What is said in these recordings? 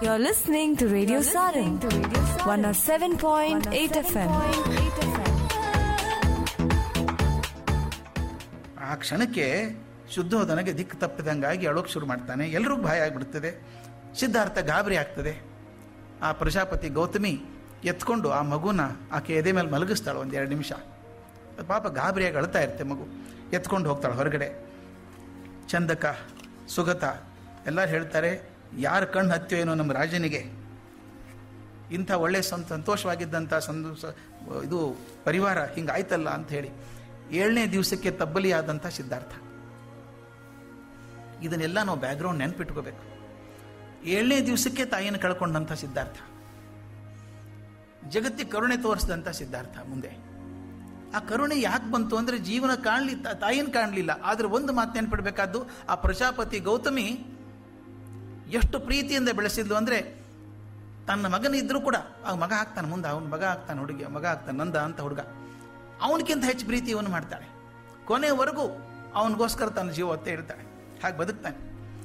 You're listening to Radio Sarin, 107.8 FM. ಆ ಕ್ಷಣಕ್ಕೆ ಶುದ್ಧೋಧನಗೆ ದಿಕ್ಕು ತಪ್ಪಿದಂಗಾಗಿ ಅಳೋಕೆ ಶುರು ಮಾಡ್ತಾನೆ ಎಲ್ರಿಗೂ ಭಯ ಆಗಿಬಿಡ್ತದೆ ಸಿದ್ಧಾರ್ಥ ಗಾಬರಿ ಆಗ್ತದೆ ಆ ಪ್ರಜಾಪತಿ ಗೌತಮಿ ಎತ್ಕೊಂಡು ಆ ಮಗುನ ಆಕೆ ಎದೆ ಮೇಲೆ ಮಲಗಿಸ್ತಾಳೆ ಒಂದು ಎರಡು ನಿಮಿಷ ಅದು ಪಾಪ ಗಾಬರಿಯಾಗಿ ಅಳ್ತಾ ಇರುತ್ತೆ ಮಗು ಎತ್ಕೊಂಡು ಹೋಗ್ತಾಳೆ ಹೊರಗಡೆ ಚಂದಕ ಸುಗತ ಎಲ್ಲರೂ ಹೇಳ್ತಾರೆ ಯಾರ ಕಣ್ಣು ಹತ್ತಿಯೋ ಏನೋ ನಮ್ಮ ರಾಜನಿಗೆ ಇಂಥ ಒಳ್ಳೆ ಸಂ ಸಂತೋಷವಾಗಿದ್ದಂಥ ಸಂದು ಸ- ಇದು ಪರಿವಾರ ಹಿಂಗಾಯ್ತಲ್ಲ ಅಂತ ಹೇಳಿ ಏಳನೇ ದಿವಸಕ್ಕೆ ತಬ್ಬಲಿಯಾದಂಥ ಸಿದ್ಧಾರ್ಥ ಇದನ್ನೆಲ್ಲ ನಾವು ಬ್ಯಾಕ್ಗ್ರೌಂಡ್ ನೆನ್ಪಿಟ್ಕೋಬೇಕು ಏಳನೇ ದಿವಸಕ್ಕೆ ತಾಯಿಯನ್ನು ಕಳ್ಕೊಂಡಂಥ ಸಿದ್ಧಾರ್ಥ ಜಗತ್ತಿಗೆ ಕರುಣೆ ತೋರಿಸಿದಂಥ ಸಿದ್ಧಾರ್ಥ ಮುಂದೆ ಆ ಕರುಣೆ ಯಾಕೆ ಬಂತು ಅಂದರೆ ಜೀವನ ಕಾಣಲಿ ತಾಯಿನ ಕಾಣಲಿಲ್ಲ ಆದರೆ ಒಂದು ಮಾತು ನೆನ್ಪಿಡ್ಬೇಕಾದ್ದು ಆ ಪ್ರಜಾಪತಿ ಗೌತಮಿ ಎಷ್ಟು ಪ್ರೀತಿಯಿಂದ ಬೆಳೆಸಿದ್ಲು ಅಂದರೆ ತನ್ನ ಮಗನಿದ್ರೂ ಕೂಡ ಆ ಮಗ ಆಗ್ತಾನೆ ಮುಂದೆ ಅವನ ಮಗ ಆಗ್ತಾನೆ ಹುಡುಗಿ ಮಗ ಆಗ್ತಾನೆ ನಂದ ಅಂತ ಹುಡುಗ ಅವನಕ್ಕಿಂತ ಹೆಚ್ಚು ಪ್ರೀತಿ ಇವನು ಮಾಡ್ತಾಳೆ ಕೊನೆಯವರೆಗೂ ಅವನಿಗೋಸ್ಕರ ತನ್ನ ಜೀವ ಒತ್ತೆ ಇಡ್ತಾಳೆ ಹಾಗೆ ಬದುಕ್ತಾನೆ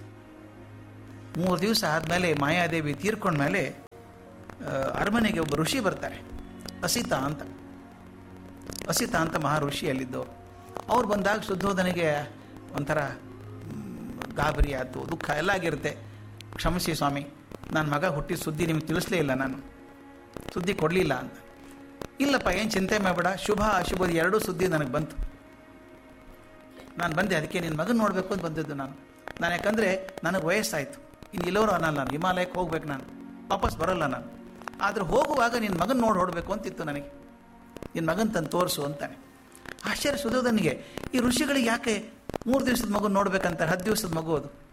ಮೂರು ದಿವಸ ಆದಮೇಲೆ ಮಾಯಾದೇವಿ ತೀರ್ಕೊಂಡ್ಮೇಲೆ ಆ, ಅರಮನೆಗೆ ಒಬ್ಬ ಋಷಿ ಬರ್ತಾರೆ ಅಸಿತ ಅಂತ ಅಸಿತ ಅಂತ ಮಹಾ ಋಷಿ ಅಲ್ಲಿದ್ದವರು ಅವ್ರು ಬಂದಾಗ ಶುದ್ಧೋಧನೆಗೆ ಒಂಥರ ಮ್, ಗಾಬರಿ ಆಯಿತು ದುಃಖ ಎಲ್ಲ ಆಗಿರುತ್ತೆ ಕ್ಷಮಿಸಿ ಸ್ವಾಮಿ ನನ್ನ ಮಗ ಹುಟ್ಟಿದ ಸುದ್ದಿ ನಿಮ್ಗೆ ತಿಳಿಸ್ಲೇ ಇಲ್ಲ ನಾನು ಸುದ್ದಿ ಕೊಡಲಿಲ್ಲ ಅಂತ ಇಲ್ಲಪ್ಪ ಏನು ಚಿಂತೆ ಮಾಡಬೇಡ ಶುಭ ಅಶುಭದ ಎರಡೂ ಸುದ್ದಿ ನನಗೆ ಬಂತು ನಾನು ಬಂದೆ ಅದಕ್ಕೆ ನಿನ್ನ ಮಗನ ನೋಡಬೇಕು ಅಂತ ಬಂದಿದ್ದು ನಾನು ನಾನು ಯಾಕಂದರೆ ನನಗೆ ವಯಸ್ಸಾಯಿತು ಇನ್ನು ಇಲ್ಲವರು ಅನ್ನಲ್ಲ ನಾನು ಹಿಮಾಲಯಕ್ಕೆ ಹೋಗ್ಬೇಕು ನಾನು ವಾಪಸ್ ಬರಲ್ಲ ನಾನು ಆದರೆ ಹೋಗುವಾಗ ನಿನ್ನ ಮಗನ ನೋಡಿ ಹೊಡಬೇಕು ಅಂತಿತ್ತು ನನಗೆ ನಿನ್ನ ಮಗನ ತಂದು ತೋರಿಸು ಅಂತಾನೆ ಆಶ್ಚರ್ಯ ಸುಧೋದನಿಗೆ ಈ ಋಷಿಗಳಿಗೆ ಯಾಕೆ ಮೂರು ದಿವಸದ ಮಗು ನೋಡ್ಬೇಕಂತಾರೆ ಹತ್ತು ದಿವಸದ ಮಗು ಅದು